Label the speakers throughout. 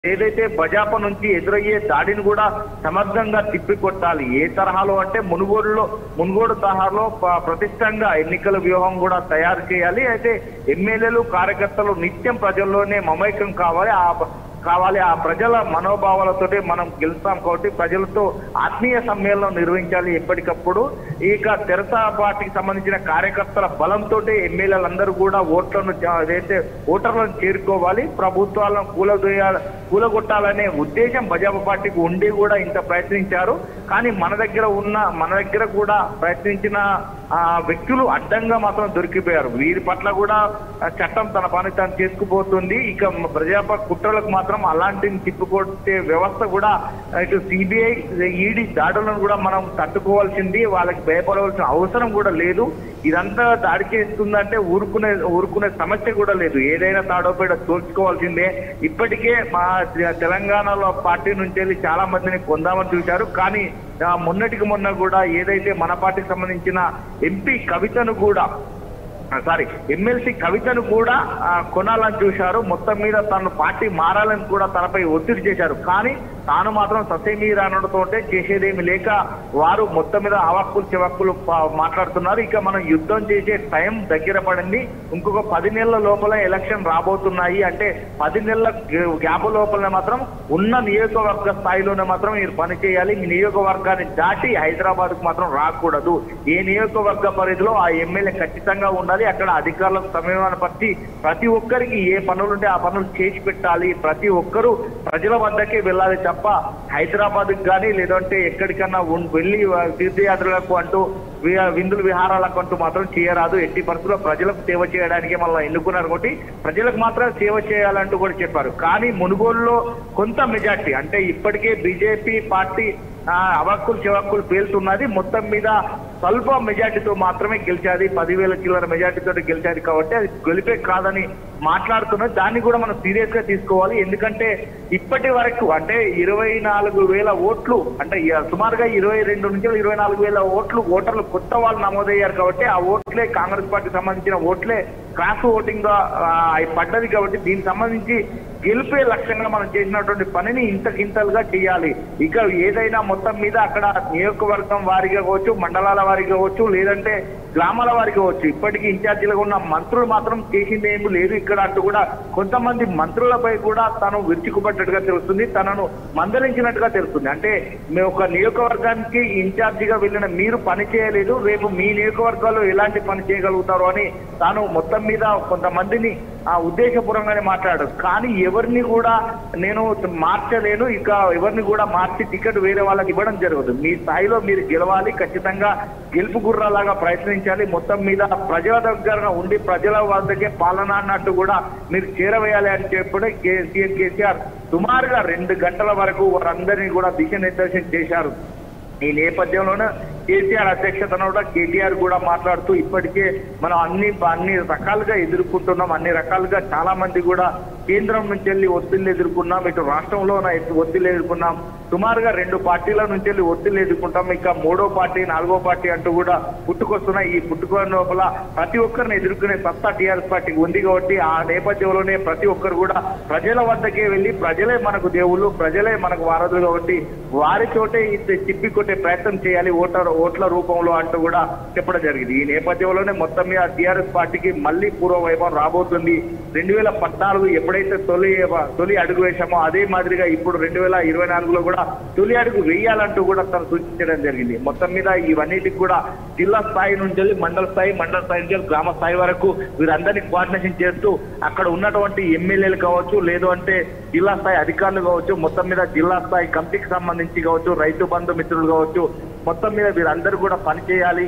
Speaker 1: ఏదైతే బజాప నుంచి ఎదురయ్యే దాడిని కూడా సమర్థంగా తిప్పికొట్టాలి ఏ తరహాలో అంటే మునుగోడులో మునుగోడు తరహాలో ప- ప్రతిష్టంగా ఎన్నికల వ్యూహం కూడా తయారు చేయాలి అయితే ఎమ్మెల్యేలు కార్యకర్తలు నిత్యం ప్రజల్లోనే మమైకం కావాలి ఆ కావాలి ఆ ప్రజల మనోభావాలతోటి మనం గెలుస్తాం కాబట్టి ప్రజలతో ఆత్మీయ సమ్మేళనం నిర్వహించాలి ఎప్పటికప్పుడు ఇక తెరసా పార్టీకి సంబంధించిన కార్యకర్తల బలంతో ఎమ్మెల్యేలందరూ కూడా ఓట్లను జా- అదైతే ఓటర్లను చేరుకోవాలి ప్రభుత్వాలను కూలదోయాలి కూలగొట్టాలనే ఉద్దేశం భాజపా పార్టీకి ఉండి కూడా ఇంత ప్రయత్నించారు కానీ మన దగ్గర ఉన్న మన దగ్గర కూడా ప్రయత్నించిన ఆ వ్యక్తులు అడ్డంగా మాత్రం దొరికిపోయారు వీరి పట్ల కూడా ఆ, చట్టం తన పని తాను చేసుకుపోతుంది ఇక ప్రజాప కుట్రలకు మాత్రం అలాంటిని తిప్పుకొట్టే వ్యవస్థ కూడా ఇటు సిబిఐ ఈడీ దాడులను కూడా మనం తట్టుకోవాల్సింది వాళ్ళకి భయపడవలసిన అవసరం కూడా లేదు ఇదంతా దాడి చేస్తుందంటే ఊరుకునే ఊరుకునే సమస్య కూడా లేదు ఏదైనా తాడోపేట తోల్చుకోవాల్సిందే ఇప్పటికే మా తె- తెలంగాణలో పార్టీ నుంచి వెళ్ళి చాలా మందిని పొందామని చూశారు కానీ ఆ, మొన్నటికి మొన్న కూడా ఏదైతే మన పార్టీకి సంబంధించిన ఎంపీ కవితను కూడా ఆ, సారీ ఎమ్మెల్సీ కవితను కూడా ఆ, కొనాలని చూశారు మొత్తం మీద తను పార్టీ మారాలని కూడా తనపై ఒత్తిడి చేశారు కానీ తాను మాత్రం ససేమీ రానడంతో చేసేదేమి లేక వారు మొత్తం మీద అవక్కులు చెవక్కులు ప- మాట్లాడుతున్నారు ఇక మనం యుద్ధం చేసే టైం దగ్గర పడింది ఇంకొక పది నెలల లోపల ఎలక్షన్ రాబోతున్నాయి అంటే పది నెలల గ్యా- గ్యాప్ లోపల మాత్రం ఉన్న నియోజకవర్గ స్థాయిలోనే మాత్రం మీరు పని చేయాలి మీ నియోజకవర్గాన్ని దాటి హైదరాబాద్ కు మాత్రం రాకూడదు ఏ నియోజకవర్గ పరిధిలో ఆ ఎమ్మెల్యే ఖచ్చితంగా ఉండాలి అక్కడ అధికారులకు సమయమాన పట్టి ప్రతి ఒక్కరికి ఏ పనులు ఉంటే ఆ పనులు చేసి పెట్టాలి ప్రతి ఒక్కరూ ప్రజల వద్దకే వెళ్ళాలి తప్ప హైదరాబాద్ కానీ లేదంటే ఎక్కడికన్నా ఉన్- వెళ్ళి ఆ, తీర్థయాత్రలకు అంటూ వి- విందులు విహారాలకు అంటూ మాత్రం చేయరాదు ఎట్టి పరిస్థితుల్లో ప్రజలకు సేవ చేయడానికి మళ్ళీ ఎన్నుకున్నారు కాబట్టి ప్రజలకు మాత్రం సేవ చేయాలంటూ కూడా చెప్పారు కానీ మునుగోలులో కొంత మెజార్టీ అంటే ఇప్పటికే బీజేపీ పార్టీ ఆ, అవక్కులు చెవక్కులు పేలుతున్నది మొత్తం మీద స్వల్ప మెజార్టీతో మాత్రమే గెలిచాది పదివేల చిల్లర మెజార్టీతో గెలిచాది కాబట్టి అది గెలిపే కాదని మాట్లాడుతున్నది దాన్ని కూడా మనం సీరియస్ గా తీసుకోవాలి ఎందుకంటే ఇప్పటి వరకు అంటే ఇరవై నాలుగు వేల ఓట్లు అంటే ఇ- సుమారుగా ఇరవై రెండు నుంచి ఇరవై నాలుగు వేల ఓట్లు ఓటర్లు కొత్త వాళ్ళు నమోదయ్యారు కాబట్టి ఆ ఓట్లే కాంగ్రెస్ పార్టీకి సంబంధించిన ఓట్లే క్రాస్ ఓటింగ్ గా ఆ, అయి పడ్డది కాబట్టి దీనికి సంబంధించి గెలిపే లక్ష్యంగా మనం చేసినటువంటి పనిని ఇంతకింతలుగా చేయాలి ఇక ఏదైనా మొత్తం మీద అక్కడ నియోజకవర్గం వారిగా కావచ్చు మండలాల వారిగా కావచ్చు లేదంటే గ్రామాల వారికి కావచ్చు ఇప్పటికీ ఇన్ఛార్జీలుగా ఉన్న మంత్రులు మాత్రం చేసింది ఏమీ లేదు ఇక్కడ అంటూ కూడా కొంతమంది మంత్రులపై కూడా తను విరుచుకుపడ్డట్టుగా తెలుస్తుంది తనను మందలించినట్టుగా తెలుస్తుంది అంటే మీ ఒక నియోజకవర్గానికి ఇన్ఛార్జిగా వెళ్ళిన మీరు పని చేయలేదు రేపు మీ నియోజకవర్గాల్లో ఎలాంటి పని చేయగలుగుతారు అని తాను మొత్తం మీద కొంతమందిని ఆ ఉద్దేశపూర్వకంగానే మాట్లాడారు కానీ ఎవరిని కూడా నేను మార్చలేను ఇక ఎవరిని కూడా మార్చి టికెట్ వేరే వాళ్ళకి ఇవ్వడం జరగదు మీ స్థాయిలో మీరు గెలవాలి ఖచ్చితంగా గెలుపు గుర్రాలాగా ప్రయత్నించాలి మొత్తం మీద ప్రజల దగ్గర ఉండి ప్రజల వద్దకే పాలన అన్నట్టు కూడా మీరు చేరవేయాలి అని చెప్పి కే- సీఎం కేసీఆర్ సుమారుగా రెండు గంటల వరకు వారందరినీ కూడా దిశానిర్దేశం చేశారు ఈ నేపథ్యంలోనే కేసీఆర్ అధ్యక్షతన కూడా కేటీఆర్ కూడా మాట్లాడుతూ ఇప్పటికే మనం అన్ని అన్ని రకాలుగా ఎదుర్కొంటున్నాం అన్ని రకాలుగా చాలా మంది కూడా కేంద్రం నుంచి వెళ్ళి ఒత్తిళ్ళు ఎదుర్కొన్నాం ఇటు రాష్ట్రంలో ఒత్తిళ్ళు ఎదుర్కొన్నాం సుమారుగా రెండు పార్టీల నుంచి వెళ్ళి ఒత్తిళ్ళు ఎదుర్కొంటాం ఇక మూడో పార్టీ నాలుగో పార్టీ అంటూ కూడా పుట్టుకొస్తున్న ఈ పుట్టుకున్న లోపల ప్రతి ఒక్కరిని ఎదుర్కొనే సత్తా టీఆర్ఎస్ పార్టీకి ఉంది కాబట్టి ఆ నేపథ్యంలోనే ప్రతి ఒక్కరు కూడా ప్రజల వద్దకే వెళ్ళి ప్రజలే మనకు దేవుళ్ళు ప్రజలే మనకు వారధులు కాబట్టి వారి చోటే ఇది తిప్పి కొట్టే ప్రయత్నం చేయాలి ఓటర్ ఓట్ల రూపంలో అంటూ కూడా చెప్పడం జరిగింది ఈ నేపథ్యంలోనే మొత్తం మీద టీఆర్ఎస్ పార్టీకి మళ్ళీ పూర్వ వైభవం రాబోతుంది రెండు వేల పద్నాలుగు ఎప్పుడైతే తొలి తొలి అడుగు వేశామో అదే మాదిరిగా ఇప్పుడు రెండు వేల ఇరవై నాలుగులో కూడా తొలి అడుగు వేయాలంటూ కూడా తను సూచించడం జరిగింది మొత్తం మీద ఇవన్నిటికి కూడా జిల్లా స్థాయి నుంచి వెళ్ళి మండల స్థాయి మండల స్థాయి నుంచి వెళ్ళి గ్రామ స్థాయి వరకు వీరందరినీ కోఆర్డినేషన్ చేస్తూ అక్కడ ఉన్నటువంటి ఎమ్మెల్యేలు కావచ్చు లేదు అంటే జిల్లా స్థాయి అధికారులు కావచ్చు మొత్తం మీద జిల్లా స్థాయి కమిటీకి సంబంధించి కావచ్చు రైతు బంధు మిత్రులు కావచ్చు మొత్తం మీద వీరందరూ కూడా పనిచేయాలి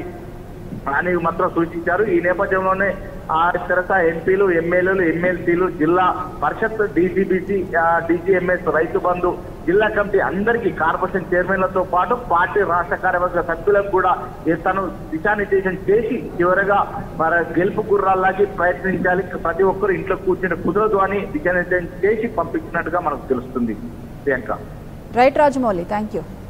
Speaker 1: అని మాత్రం సూచించారు ఈ నేపథ్యంలోనే ఆ తెరస ఎంపీలు ఎమ్మెల్యేలు ఎమ్మెల్సీలు జిల్లా పరిషత్ డీజీబీసీ డీజీఎంఎస్ రైతు బంధు జిల్లా కమిటీ అందరికీ కార్పొరేషన్ చైర్మన్లతో పాటు పార్టీ రాష్ట్ర కార్యవర్గ సభ్యులకు కూడా ఈ తను దిశానిర్దేశం చేసి చివరగా మన గెలుపు గుర్రాల్లాగి ప్రయత్నించాలి ప్రతి ఒక్కరు ఇంట్లో కూర్చుని కుదరదు అని దిశానిర్దేశం చేసి పంపించినట్టుగా మనకు తెలుస్తుంది Priyanka
Speaker 2: right Rajamouli thank you